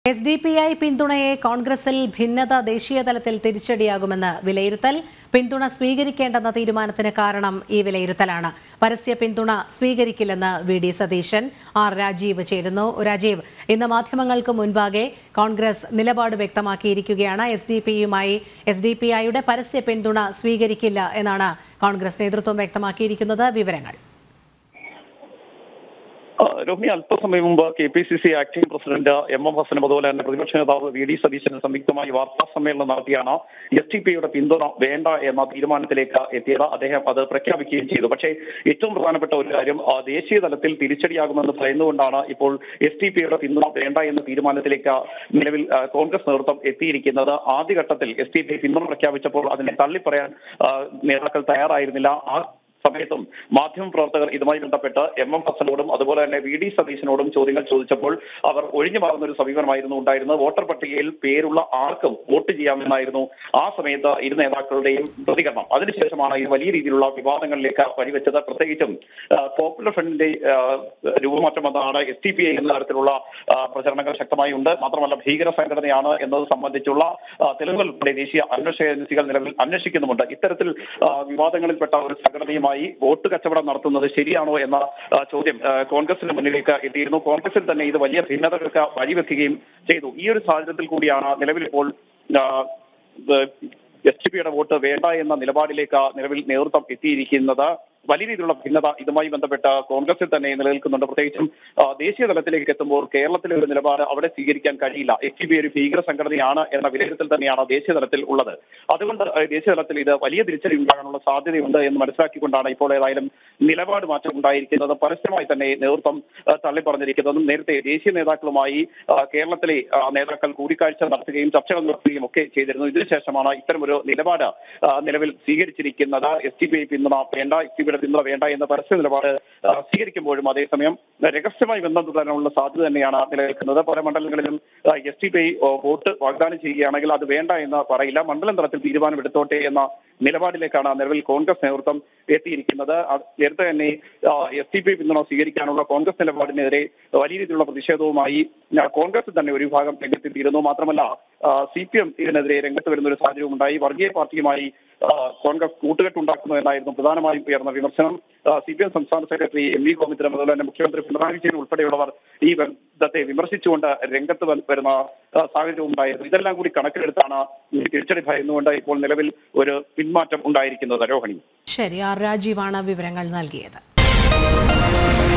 S D P I പിന്തുണയെ കോൺഗ്രസിൽ ഭിന്നത ദേശീയ തലത്തിൽ തിരിച്ചടിയാകുമെന്ന് വിലയിരുത്തൽ പിന്തുണ സ്വീകരിക്കേണ്ടെന്ന തീരുമാനത്തിന് കാരണം ഈ വിലയിരുത്തലാണ് പരസ്യ പിന്തുണ സ്വീകരിക്കില്ലെന്ന് V D Satheesan R Rajeev ചേരുന്നു രാജീവ് ഇന്ന് മാധ്യമങ്ങൾക്ക് മുൻപാകെ കോൺഗ്രസ് നിലപാട് വ്യക്തമാക്കിയിരിക്കുകയാണ് എസ് ഡി പിയുമായി എസ് ഡി പി ഐയുടെ പരസ്യ പിന്തുണ സ്വീകരിക്കില്ല എന്നാണ് കോൺഗ്രസ് നേതൃത്വം വ്യക്തമാക്കിയിരിക്കുന്നത് വിവരങ്ങൾ ആ, രോഹിണി അല്പസമയം മുമ്പ് K P C C acting president M M ഹസനും അതുപോലെ തന്നെ പ്രതിപക്ഷ നേതാവ് വി ഡി സതീശനും സംയുക്തമായി വാർത്താ സമ്മേളനം നടത്തിയാണ് എസ് ടി പിയുടെ പിന്തുണ വേണ്ട എന്ന തീരുമാനത്തിലേക്ക് എത്തിയത് അദ്ദേഹം അത് പ്രഖ്യാപിക്കുകയും ചെയ്തു പക്ഷേ ഏറ്റവും പ്രധാനപ്പെട്ട ഒരു കാര്യം ആ, ദേശീയ തലത്തിൽ തിരിച്ചടിയാകുമെന്ന് ഭയന്നുകൊണ്ടാണ് ഇപ്പോൾ എസ് ടി പിയുടെ പിന്തുണ വേണ്ട എന്ന തീരുമാനത്തിലേക്ക് നിലവിൽ ആ, കോൺഗ്രസ് നേതൃത്വം എത്തിയിരിക്കുന്നത് ആദ്യഘട്ടത്തിൽ എസ് ടി പി പിന്തുണ പ്രഖ്യാപിച്ചപ്പോൾ അതിനെ തള്ളിപ്പറയാൻ ആ, നേതാക്കൾ തയ്യാറായിരുന്നില്ല ആ സമയത്തും മാധ്യമപ്രവർത്തകർ ഇതുമായി ബന്ധപ്പെട്ട് എം എം ഹസനോടും അതുപോലെ തന്നെ വി ഡി സതീശനോടും ചോദ്യങ്ങൾ ചോദിച്ചപ്പോൾ അവർ ഒഴിഞ്ഞു മാറുന്ന ഒരു സമീപനമായിരുന്നു ഉണ്ടായിരുന്നത് വോട്ടർ പട്ടികയിൽ പേരുള്ള ആർക്കും വോട്ട് ചെയ്യാമെന്നായിരുന്നു ആ സമയത്ത് ഇരു നേതാക്കളുടെയും പ്രതികരണം അതിനുശേഷമാണ് ഇത് വലിയ രീതിയിലുള്ള വിവാദങ്ങളിലേക്ക് വഴിവെച്ചത് പ്രത്യേകിച്ചും ആ, പോപ്പുലർ ഫ്രണ്ടിന്റെ ആ, രൂപമാറ്റം വന്നതാണ് എസ് ടി പി ഐ എന്ന തരത്തിലുള്ള ആ, പ്രചരണങ്ങൾ ശക്തമായി ഉണ്ട് മാത്രമല്ല ഭീകര സംഘടനയാണ് എന്നത് സംബന്ധിച്ചുള്ള ആ, തെളിവുകൾ ഉൾപ്പെടെ ദേശീയ അന്വേഷണ ഏജൻസികൾ നിലവിൽ അന്വേഷിക്കുന്നുമുണ്ട് ഇത്തരത്തിൽ ആ, വിവാദങ്ങളിൽപ്പെട്ട ഒരു സംഘടനയുമായി വോട്ട് കച്ചവടം നടത്തുന്നത് ശരിയാണോ എന്ന ആ, ചോദ്യം ആ, കോൺഗ്രസിന് മുന്നിലേക്ക് എത്തിയിരുന്നു കോൺഗ്രസിൽ തന്നെ ഇത് വലിയ ഭിന്നതകൾക്ക് വഴിവെക്കുകയും ചെയ്തു ഈ ഒരു സാഹചര്യത്തിൽ കൂടിയാണ് നിലവിൽ ഇപ്പോൾ എസ് ടി പിയുടെ വോട്ട് വേണ്ട എന്ന നിലപാടിലേക്ക് നിലവിൽ നേതൃത്വം എത്തിയിരിക്കുന്നത് വലിയ രീതിയിലുള്ള ഭിന്നത ഇതുമായി ബന്ധപ്പെട്ട് കോൺഗ്രസിൽ തന്നെ നിലനിൽക്കുന്നുണ്ട് പ്രത്യേകിച്ചും ആ, ദേശീയ തലത്തിലേക്ക് എത്തുമ്പോൾ കേരളത്തിലെ ഒരു നിലപാട് അവിടെ സ്വീകരിക്കാൻ കഴിയില്ല എസ് ടി ബി ഒരു ഭീകര സംഘടനയാണ് എന്ന വിലയിരുത്തൽ തന്നെയാണ് ദേശീയ തലത്തിൽ ഉള്ളത് അതുകൊണ്ട് ആ, ദേശീയ തലത്തിൽ ഇത് വലിയ തിരിച്ചടി ഉണ്ടാകാനുള്ള സാധ്യതയുണ്ട് എന്ന് മനസ്സിലാക്കിക്കൊണ്ടാണ് ഇപ്പോൾ ഏതായാലും നിലപാട് മാറ്റം ഉണ്ടായിരിക്കുന്നത് പരസ്യമായി തന്നെ നേതൃത്വം ആ, തള്ളിപ്പറഞ്ഞിരിക്കുന്നതും നേരത്തെ ദേശീയ നേതാക്കളുമായി ആ, കേരളത്തിലെ ആ, നേതാക്കൾ കൂടിക്കാഴ്ച നടത്തുകയും ചർച്ചകൾ നടത്തുകയും ഒക്കെ ചെയ്തിരുന്നു ഇതിനുശേഷമാണ് ഇത്തരമൊരു നിലപാട് ആ, നിലവിൽ സ്വീകരിച്ചിരിക്കുന്നത് എസ് ടി പി പിന്തുണ വേണ്ട എസ് ടി പിയുടെ പിന്തുണ വേണ്ട എന്ന പരസ്യ നിലപാട് ആ, സ്വീകരിക്കുമ്പോഴും അതേസമയം രഹസ്യമായി ബന്ധം തുടരാനുള്ള സാധ്യത തന്നെയാണ് നിലനിൽക്കുന്നത് പല മണ്ഡലങ്ങളിലും എസ് ടി പി വോട്ട് വാഗ്ദാനം ചെയ്യുകയാണെങ്കിൽ അത് വേണ്ട എന്ന് പറയില്ല മണ്ഡലം തലത്തിൽ തീരുമാനമെടുത്തോട്ടെ എന്ന നിലപാടിലേക്കാണ് നിലവിൽ കോൺഗ്രസ് നേതൃത്വം എത്തിയിരിക്കുന്നത് അത് നേരത്തെ തന്നെ എസ് ടി പി പിന്തുണ സ്വീകരിക്കാനുള്ള കോൺഗ്രസ് നിലപാടിനെതിരെ വലിയ രീതിയിലുള്ള പ്രതിഷേധവുമായി ആ, കോൺഗ്രസ് തന്നെ ഒരു വിഭാഗം രംഗത്തെത്തിയിരുന്നു മാത്രമല്ല സി പി എം ഇതിനെതിരെ രംഗത്ത് വരുന്ന ഒരു സാഹചര്യവും ഉണ്ടായി വർഗീയ പാർട്ടിയുമായി ആ, കോൺഗ്രസ് കൂട്ടുകെട്ടുണ്ടാക്കുന്നു എന്നായിരുന്നു പ്രധാനമായും ഉയർന്ന വിമർശനം സി പി എം സംസ്ഥാന സെക്രട്ടറി എം വി ഗോവിന്ദനും അതുപോലെ തന്നെ മുഖ്യമന്ത്രി പിണറായി വിജയൻ ഉൾപ്പെടെയുള്ളവർ ഈ ബന്ധത്തെ വിമർശിച്ചുകൊണ്ട് രംഗത്ത് വ- വരുന്ന ആ, സാഹചര്യവും ഉണ്ടായിരുന്നു ഇതെല്ലാം കൂടി കണക്കിലെടുത്താണ് ഈ തിരിച്ചടി ഭയന്നുകൊണ്ട് ഇപ്പോൾ നിലവിൽ ഒരു പിന്മാറ്റം ഉണ്ടായിരിക്കുന്നത് രോഹിണി ശരി ആർ രാജീവാണ് വിവരങ്ങൾ നൽകിയത്